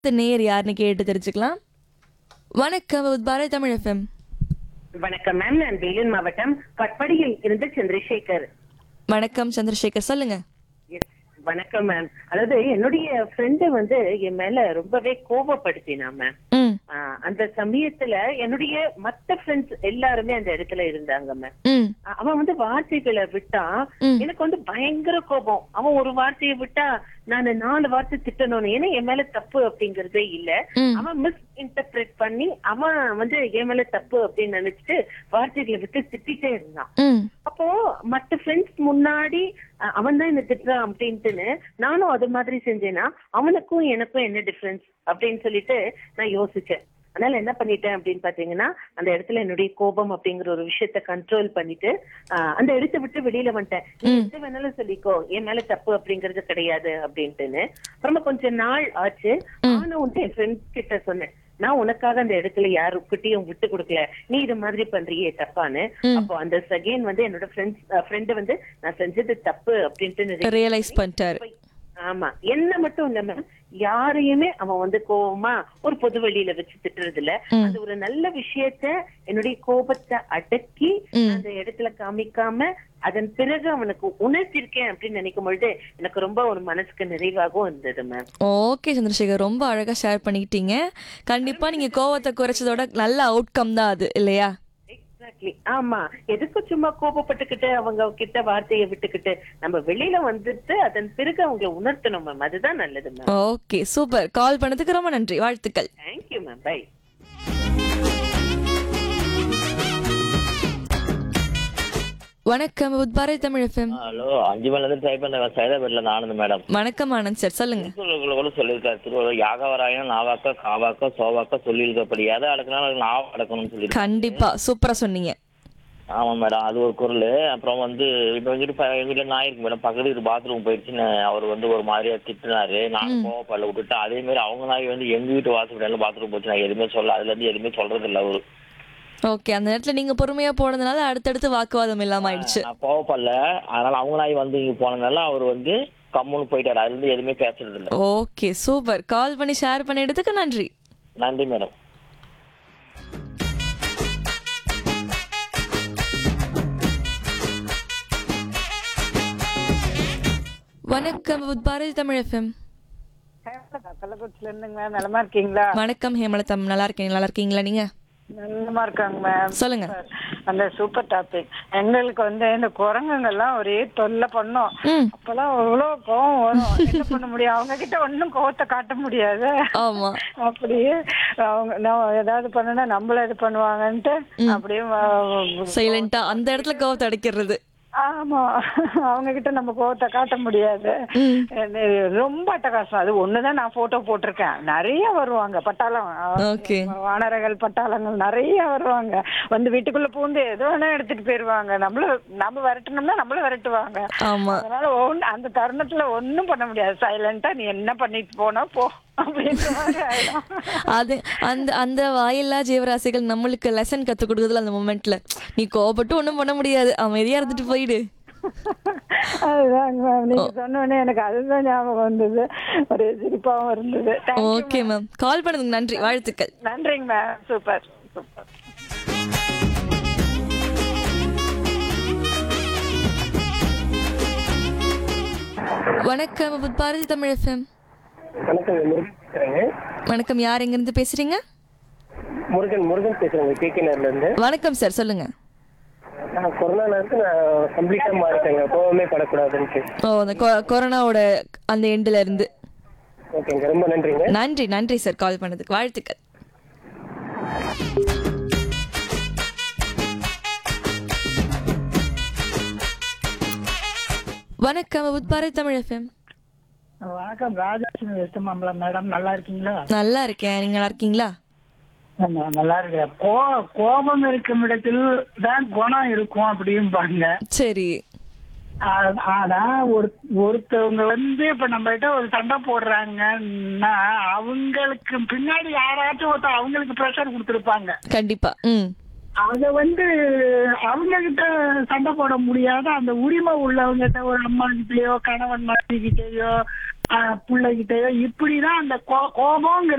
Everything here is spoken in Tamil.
அடுத்த நேர் யாருன்னு கேட்டு தெரிஞ்சுக்கலாம் வணக்கம் வித் பாரதி தமிழ் எஃப்எம் வணக்கம் மேம் நான் வேலூர் மாவட்டம் பட்படியில் இருந்து சந்திரசேகர் வணக்கம் சந்திரசேகர் சொல்லுங்க Yes, வணக்கம் மேம் அதாவது என்னுடைய ஃப்ரெண்டு வந்து என் மேல ரொம்பவே கோபப்படுத்தினா மேம் ம் ஆஹ் அந்த சமயத்துல என்னுடைய மத்த ஃப்ரெண்ட்ஸ் எல்லாருமே அந்த இடத்துல இருந்தாங்க மேம் ம் அ- அவன் வந்து வார்த்தைகளை விட்டா ம். எனக்கு வந்து பயங்கர கோபம் அவன் ஒரு வார்த்தையை விட்டா நான் நாலு வார்த்தை திட்டணும் ஏன்னா என் மேல தப்பு அப்படிங்கறதே இல்ல ம். அவன் மிஸ் இன்டர்பிரேட் பண்ணி அவன் வந்து என் மேல தப்பு அப்படின்னு நினைச்சிட்டு வார்த்தைகளை விட்டு திட்டிட்டே இருந்தான் ம் அப்போ மத்த ஃப்ரெண்ட்ஸ் முன்னாடி அவன் தான் என்ன திட்டுறான் அப்படின்ட்டுன்னு நானும் அது மாதிரி செஞ்சேன்னா அவனுக்கும் எனக்கும் என்ன டிஃபரன்ஸ் அப்படின்னு சொல்லிட்டு நான் யோசிச்சேன் அதனால என்ன பண்ணிட்டேன் அப்படின்னு பாத்தீங்கன்னா அந்த இடத்துல என்னுடைய கோபம் அப்படிங்கிற ஒரு விஷயத்த கண்ட்ரோல் பண்ணிட்டு ஆஹ் அந்த இடத்தை விட்டு வெளியில வந்துட்டேன் நீ எது வேணாலும் சொல்லிக்கோ என் மேல தப்பு அப்படிங்கிறது கிடையாது அப்படின்ட்டுன்னு அப்புறமா கொஞ்ச நாள் ஆச்சு ஆனா வந்து என் ஃப்ரெண்ட்ஸ் கிட்ட சொன்னேன் நான் உனக்காக அந்த இடத்துல யாருக்கிட்டையும் விட்டு கொடுக்கல நீ இது மாதிரி பண்றியே தப்பான்னு அப்போ அந்த செகண்ட் வந்து என்னோட ஃப்ரெண்ட்ஸ் ஃப்ரெண்டு வந்து நான் செஞ்சது தப்பு அப்படின்ட்டு ரியலைஸ் பண்ணிட்டாரு ஆமா என்ன மட்டும் இல்ல மேம் யாரையுமே அவன் வந்து கோவமா ஒரு பொது வெளியில வச்சு திட்டுறது இல்ல அது ஒரு நல்ல விஷயத்த என்னுடைய கோபத்தை அடக்கி அந்த இடத்துல காமிக்காம அதன் பிறகு அவனுக்கு உணர்த்திருக்கேன் அப்படின்னு நினைக்கும் பொழுது எனக்கு ரொம்ப ஒரு மனசுக்கு நிறைவாகவும் இருந்தது மேம் ஓகே சந்திரசேகர் ரொம்ப அழகா ஷேர் பண்ணிக்கிட்டீங்க கண்டிப்பா நீங்க கோவத்தை குறைச்சதோட நல்ல அவுட்கம் தான் அது இல்லையா எக்ஸாக்ட்லி ஆமா எதுக்கு சும்மா கோபப்பட்டுக்கிட்டு அவங்க கிட்ட வார்த்தையை விட்டுக்கிட்டு நம்ம வெளியில வந்துட்டு அதன் பிறகு அவங்க உணர்த்தணும் மேம் அதுதான் நல்லது மேம் ஓகே சூப்பர் கால் பண்ணதுக்கு ரொம்ப நன்றி வாழ்த்துக்கள் தேங்க்யூ மேம் பை வணக்கம் with Bharathi Tamil FM hello அஞ்சு மணில இருந்து ட்ரை பண்ண சைதாபேட்ல இருந்து ஆனந்த் மேடம் வணக்கம் ஆனந்த் சார் சொல்லுங்க திருக்குறளுக்குள்ள கூட சொல்லியிருக்காரு திருவள்ளுவர் யாகவராயன் நாவாக்க காவாக்க சோவாக்க சொல்லியிருக்கப்படியாது அதுக்குனால அதுக்கு நாவ அடக்கணும்னு சொல்லியிருக்காரு கண்டிப்பா சூப்பரா சொன்னீங்க ஆமா மேடம் அது ஒரு குரல் அப்புறம் வந்து இப்போ எங்கிட்ட ப- எங்க வீட்டுல நாய் இருக்கு மேடம் பக்கத்து வீட்டு பாத்ரூம் போயிடுச்சுன்னு அவர் வந்து ஒரு மாதிரியா திட்டினாரு நான் கோவப்படல விட்டுட்டு அதே மாதிரி அவங்க நாய் வந்து எங்க வீட்டு வாசல் பாத்ரூம் போச்சு நான் எதுவுமே சொல்ல அதுல இருந்து எதுவுமே சொல்றது இல்ல அவரு ஓகே அந்த நேரத்துல நீங்க பொறுமையா போனதுனால அடுத்தடுத்து வாக்குவாதம் இல்லாம ஆயிடுச்சு நான் கோவப்படல அதனால அவங்க நாய் வந்து இங்க போனதுனால அவர் வந்து கம்முன்னு போயிட்டாரு அதுல இருந்து எதுவுமே பேசுறது இல்ல ஓகே சூப்பர் கால் பண்ணி ஷேர் பண்ணிடுறதுக்கு நன்றி நன்றி மேடம் வணக்கம் வித் பாரதி தமிழ் எஃப்எம் கள்ளக்குறிச்சில இருந்துங்க நலமா இருக்கீங்களா வணக்கம் ஹேமலதம் நல்லா இருக்கீங்க நல்லா இருக்கீங்களா நீங்க நல்லமா இருக்காங்க மேம் சொல்லுங்க அந்த சூப்பர் டாபிக் எங்களுக்கு வந்து இந்த குரங்குங்கெல்லாம் ஒரே தொல்லை பண்ணோம் ம் அப்பெல்லாம் அவ்வளவு கோவம் வரும் என்ன பண்ண முடியும் அவங்க கிட்ட ஒண்ணும் கோவத்தை காட்ட முடியாது ஆமா அப்படியே அவங்க நான் ஏதாவது பண்ணுனா நம்மள இது பண்ணுவாங்கன்ட்டு அப்படியே வ- சைலண்டா அந்த இடத்துல கோவத்தை அடைக்கிறது ஆமா அவங்க கிட்ட நம்ம கோவத்தை காட்ட முடியாது இது ரொம்ப அட்டகாசம் அது ஒண்ணுதான் நான் போட்டோ போட்டிருக்கேன் நிறைய வருவாங்க பட்டாளம் ஓகே வானரங்கள் பட்டாளங்கள் நிறைய வருவாங்க வந்து வீட்டுக்குள்ள பூந்து எது வேணா எடுத்துட்டு போயிருவாங்க நம்மள நம்ம விரட்டணும்னா நம்மள விரட்டுவாங்க ஆமா அதனால ஒண்ணு அந்த தருணத்துல ஒண்ணும் பண்ண முடியாது சைலண்டா நீ என்ன பண்ணிட்டு போனா போ அப்படின்ற மாதிரி ஆயிடும் அது அந்த அந்த வாயில்லா ஜீவராசிகள் நம்மளுக்கு லெசன் கத்து கொடுக்குறதுல அந்த மொமெண்ட்ல நீ கோபப்பட்டு ஒண்ணும் பண்ண முடியாது அமைதியா இருந்துட்டு போயிடு அதுதாங்க மேம் நீங்க சொன்ன உடனே எனக்கு அதுதான் ஞாபகம் வந்தது ஒரு சிரிப்பாவும் இருந்தது Thank you, okay ma'am call பண்ணதுக்கு நன்றி வாழ்த்துக்கள் நன்றிங்க மேம் சூப்பர் சூப்பர் வணக்கம் வித் பாரதி தமிழ் எஃப்எம் வணக்கம் முருகன் பேசுறேங்க வணக்கம் யார் எங்க இருந்து பேசுறீங்க முருகன் முருகன் பேசுறேங்க கேகே நகர்ல இருந்து வணக்கம் சார் சொல்லுங்க நான் கொரோனா நேரத்து நான் கம்ப்ளீட்டா மாறிட்டேங்க கோவமே படக்கூடாதுன்ட்டு ஓ அந்த கொ- கொரோனாவோட அந்த எண்டுல இருந்து ஓகேங்க ரொம்ப நன்றிங்க நன்றி நன்றி சார் கால் பண்ணதுக்கு வாழ்த்துக்கள் வணக்கம் வித் பாரதி தமிழ் எஃப்எம் வணக்கம் ராஜலட்சுமி வெஸ்டமாம்பலம் மேடம் நல்லா இருக்கீங்களா நல்லா இருக்கேன் நீங்க நல்லா இருக்கீங்களா நான் நல்லா இருக்கேன் கோ கோபம் இருக்கும் இடத்தில் தான் குணம் இருக்கும் அப்படிம்பாங்க சரி ஆ- ஆனா ஒரு ஒருத்தவங்க வந்து இப்ப நம்ம கிட்ட ஒரு சண்டை போடுறாங்கன்னா அவங்களுக்கு பின்னாடி யாராச்சும் ஒருத்தர் அவங்களுக்கு ப்ரெஷர் கொடுத்துருப்பாங்க கண்டிப்பா ம் அத வந்து அவங்க கிட்ட சண்டை போட முடியாத அந்த உரிமை உள்ளவங்க கிட்ட ஒரு அம்மா கிட்டயோ கணவன் மனைவி கிட்டயோ பிள்ளைகிட்டயோ இப்படிதான் அந்த கோ- கோபங்கிற